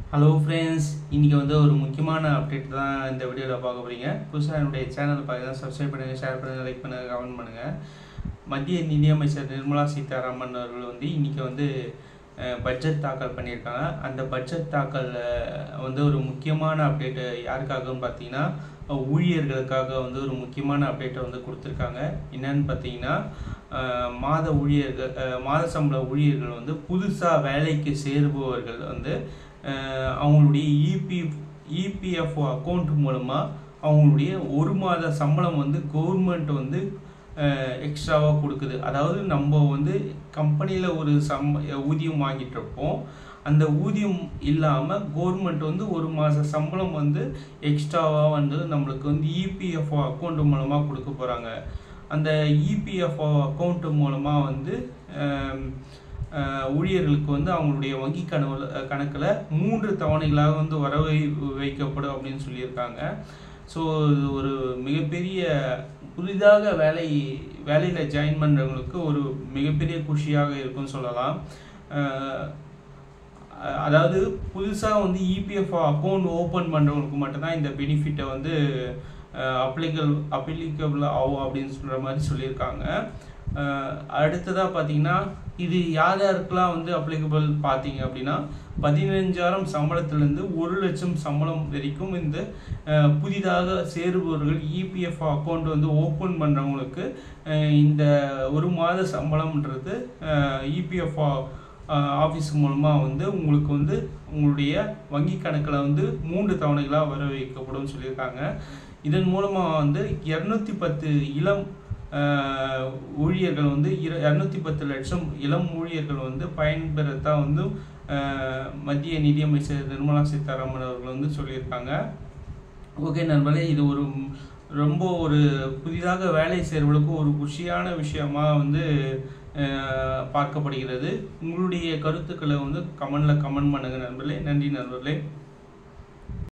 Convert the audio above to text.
hello friends இன்றைக்கி வந்து ஒரு முக்கியமான அப்டேட் தான் இந்த வீடியோவில் பார்க்க போகிறீங்க புதுசாக என்னுடைய சேனல் பார்த்தீங்கன்னா சப்ஸ்கிரைப் பண்ணுங்கள் ஷேர் பண்ணுங்கள் லைக் பண்ணுங்கள் கமெண்ட் பண்ணுங்கள் மத்திய நிதியமைச்சர் நிர்மலா சீதாராமன் அவர்கள் வந்து இன்றைக்கி வந்து பட்ஜெட் தாக்கல் பண்ணியிருக்காங்க அந்த பட்ஜெட் தாக்கல் வந்து ஒரு முக்கியமான அப்டேட்டு யாருக்காகன்னு பார்த்தீங்கன்னா ஊழியர்களுக்காக வந்து ஒரு முக்கியமான அப்டேட்டை வந்து கொடுத்துருக்காங்க என்னன்னு பார்த்தீங்கன்னா அஹ், மாத ஊழியர்கள் அஹ், மாத சம்பள ஊழியர்கள் வந்து புதுசாக வேலைக்கு சேருபவர்கள் வந்து அஹ், அவங்களுடைய இபி இபிஎஃப்ஓ அக்கௌண்ட் மூலமாக அவங்களுடைய ஒரு மாத சம்பளம் வந்து கவர்மெண்ட் வந்து எக்ஸ்ட்ராவாக கொடுக்குது அதாவது நம்ம வந்து கம்பெனியில் ஒரு சம் ஊதியம் வாங்கிட்டு இருப்போம் அந்த ஊதியம் இல்லாமல் கவர்மெண்ட் வந்து ஒரு மாத சம்பளம் வந்து எக்ஸ்ட்ராவாக வந்து நம்மளுக்கு வந்து இபிஎஃப்ஓ அக்கௌண்ட் மூலமாக கொடுக்க போகிறாங்க அந்த இபிஎஃப்ஓ அக்கௌண்ட் மூலமாக வந்து ஆம், ஆஹ், ஊழியர்களுக்கு வந்து அவங்களுடைய வங்கி கணவு கணக்கில் மூன்று தவணைகளாக வந்து வரவை வைக்கப்படும் அப்படின்னு சொல்லியிருக்காங்க ஸோ இது ஒரு மிகப்பெரிய புதிதாக வேலை வேலையில் ஜாயின் பண்ணுறவங்களுக்கு ஒரு மிகப்பெரிய குஷியாக இருக்கும்னு சொல்லலாம் ஆஹ், அஹ் அதாவது புதுசாக வந்து இபிஎஃப் அக்கௌண்ட் ஓப்பன் பண்ணுறவங்களுக்கு மட்டும்தான் இந்த பெனிஃபிட்டை வந்து அப்ளிகல் அப்ளிகபிள் ஆகும் அப்படின்னு சொல்கிற மாதிரி சொல்லியிருக்காங்க அடுத்ததாக பார்த்தீங்கன்னா இது யார் யாருக்கெல்லாம் வந்து அப்ளிகபிள் பார்த்தீங்க அப்படின்னா பதினஞ்சாயிரம் சம்பளத்திலேருந்து ஒரு லட்சம் சம்பளம் வரைக்கும் இந்த அஹ், புதிதாக சேருபவர்கள் இபிஎஃப் அக்கௌண்ட் வந்து ஓப்பன் பண்ணுறவங்களுக்கு இந்த ஒரு மாத சம்பளம்ன்றது இபிஎஃப் ஆஃபீஸ் மூலமாக வந்து உங்களுக்கு வந்து உங்களுடைய வங்கி கணக்கில் வந்து மூன்று தவணைகளாக வர வைக்கப்படும் சொல்லியிருக்காங்க இதன் மூலமாக வந்து இரநூத்தி பத்து இளம் ஆஹ், ஊழியர்கள் வந்து இர இரநூத்தி பத்து லட்சம் இளம் ஊழியர்கள் வந்து பயன்பெறத்தான் வந்து ஆஹ், மத்திய நிதியமைச்சர் நிர்மலா சீதாராமன் அவர்கள் வந்து சொல்லியிருக்காங்க ஓகே நண்பர்களே இது ஒரு ம்- ரொம்ப ஒரு புதிதாக வேலை சேர்வர்களுக்கு ஒரு குஷியான விஷயமா வந்து அஹ், பார்க்கப்படுகிறது உங்களுடைய கருத்துக்களை வந்து கமெண்ட்ல கமெண்ட் பண்ணுங்க நண்பர்களே நன்றி நண்பர்களே